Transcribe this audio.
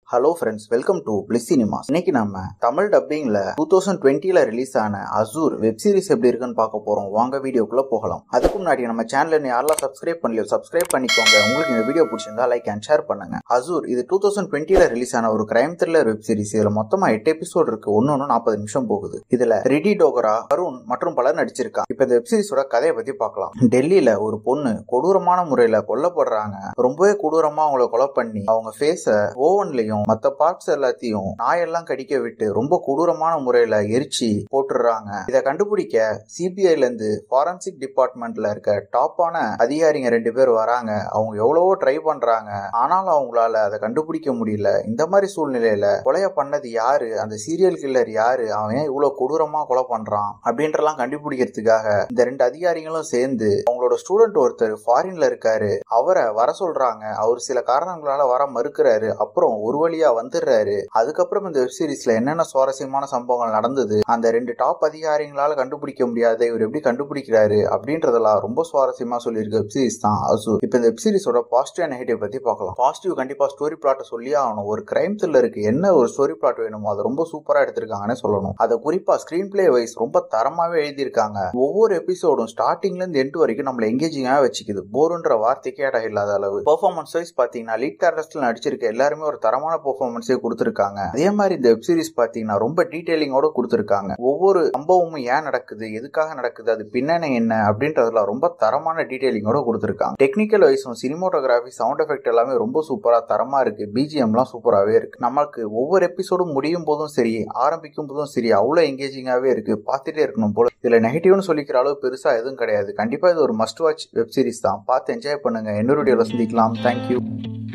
hello friends welcome to Bliss Cinemas இன்னைக்கு நம்ம தமிழ் டப்பிங்ல டூ தௌசண்ட் டுவெண்ட்டில ரிலீஸ் ஆன அசூர் வெப் சீரிஸ் எப்படி இருக்குன்னு பார்க்க போறோம் வாங்க வீடியோக்குள்ள போகலாம் அதுக்கு முன்னாடி நம்ம சேனல் யாரெல்லாம் சப்ஸ்கிரைப் பண்ணலையோ சப்ஸ்கிரைப் பண்ணிக்கோங்க உங்களுக்கு இந்த வீடியோ பிடிச்சிருந்தா லைக் அண்ட் ஷேர் பண்ணுங்க அசூர் இது டூ தௌசண்ட் டுவெண்ட்டில ரிலீஸ் ஆன ஒரு கிரைம் த்ரில்லர் வெப் சீரிஸ் இதுல மொத்தமா எட்டு எபிசோட் இருக்கு ஒன்னு நாற்பது நிமிஷம் போகுது இதுல ரெடி டோகரா அருண் மற்றும் பலர் நடிச்சிருக்காங்க இப்ப இந்த வெப் சீரிஸோட கதையை பத்தி பார்க்கலாம் டெல்லியில ஒரு பொண்ணு கொடூரமான முறையில கொல்லப்படுறாங்க ரொம்பவே கொடூரமா அவங்கள கொலை பண்ணி அவங்க ஃபேஸ ஓவன்லயும் மத்த பார்ட்ஸ் எல்லாத்தையும் நாயெல்லாம் கடிக்க விட்டு ரொம்ப கொடூரமான முறையில எரிச்சு போட்டுடுறாங்க இதை கண்டுபிடிக்க சிபிஐல இருந்து ஃபாரன்சிக் டிபார்ட்மெண்ட்ல இருக்க டாப்பான அதிகாரிங்க ரெண்டு பேர் வராங்க அவங்க எவ்வளவோ ட்ரை பண்றாங்க ஆனாலும் அவங்களால அதை கண்டுபிடிக்க முடியல இந்த மாதிரி சூழ்நிலையில கொலைய பண்ணது யாரு அந்த சீரியல் கில்லர் யாரு அவன் ஏன் இவ்வளவு கொடூரமா கொலை பண்றான் அப்படின்றலாம் கண்டுபிடிக்கிறதுக்காக இந்த ரெண்டு அதிகாரிகளும் சேர்ந்து அவங்களோட ஸ்டூடெண்ட் ஒருத்தர் ஃபாரின்ல இருக்காரு அவரை வர சொல்றாங்க அவர் சில காரணங்களால வர மறுக்கிறாரு அப்புறம் ஒரு வழியா வந்துடுறாரு அதுக்கப்புறம் இந்த வெப் சீரிஸ்ல என்னென்ன சுவாரஸ்யமான சம்பவங்கள் நடந்தது அந்த ரெண்டு டாப் அதிகாரிகளால கண்டுபிடிக்க முடியாத இவர் எப்படி கண்டுபிடிக்கிறாரு அப்படின்றதெல்லாம் ரொம்ப சுவாரஸ்யமா சொல்லியிருக்க வெப் சீரிஸ் தான் அசூர் இப்போ இந்த வெப் சீரிஸோட பாசிட்டிவ் அண்ட் நெகட்டிவ் பத்தி பார்க்கலாம் பாசிட்டிவ் கண்டிப்பா ஸ்டோரி பிளாட்டை சொல்லி ஆகணும் ஒரு கிரைம் த்ரில்லருக்கு என்ன ஒரு ஸ்டோரி பிளாட் வேணுமோ அதை ரொம்ப சூப்பரா எடுத்திருக்காங்கன்னு சொல்லணும் அதை குறிப்பா ஸ்கிரீன் பிளே வைஸ் ரொம்ப தரமாவே எழுதியிருக்காங்க ஒவ்வொரு எபிசோடும் ஸ்டார்டிங்ல இருந்து எண்டு வரைக்கும் நம்மள எங்கேஜிங்காக வச்சுக்குது போருன்ற வார்த்தைக்கே இடம் இல்லாத அளவு பெர்ஃபார்மன்ஸ் வைஸ் பாத்தீங்கன்னா லீட் கேரக்டர்ஸ்ல நடிச்சிருக்க எல்லாருமே ஒரு தரமான பெர்ஃபார்மன்ஸே கொடுத்துருக்காங்க அதே மாதிரி இந்த வெப் சீரிஸ் பாத்தீங்கன்னா ரொம்ப டீடைலிங்கோட கொடுத்துருக்காங்க ஒவ்வொரு சம்பவமும் ஏன் நடக்குது எதுக்காக நடக்குது அது பின்னணி என்ன அப்படின்றதுலாம் ரொம்ப தரமான டீடைலிங்கோட கொடுத்துருக்காங்க டெக்னிக்கல் வைஸும் சினிமோட்டோகிராஃபி சவுண்ட் எஃபெக்ட் எல்லாமே ரொம்ப சூப்பரா தரமா இருக்கு பிஜிஎம்லாம் சூப்பராகவே இருக்கு நமக்கு ஒவ்வொரு எபிசோடும் முடியும் போதும் சரி ஆரம்பிக்கும் போதும் சரி அவ்வளோ எங்கேஜிங்காகவே இருக்கு பார்த்துட்டே இருக்கணும் போல இதுல நெகட்டிவ்னு சொல்லிக்கிற அளவு பெருசா எதுவும் கிடையாது கண்டிப்பா இது ஒரு மஸ்ட் வாட்ச் வெப் சீரிஸ் தான் பார்த்து என்ஜாய் பண்ணுங்க இன்னொரு வீடியோல சந்திக்கலாம் தேங்க்யூ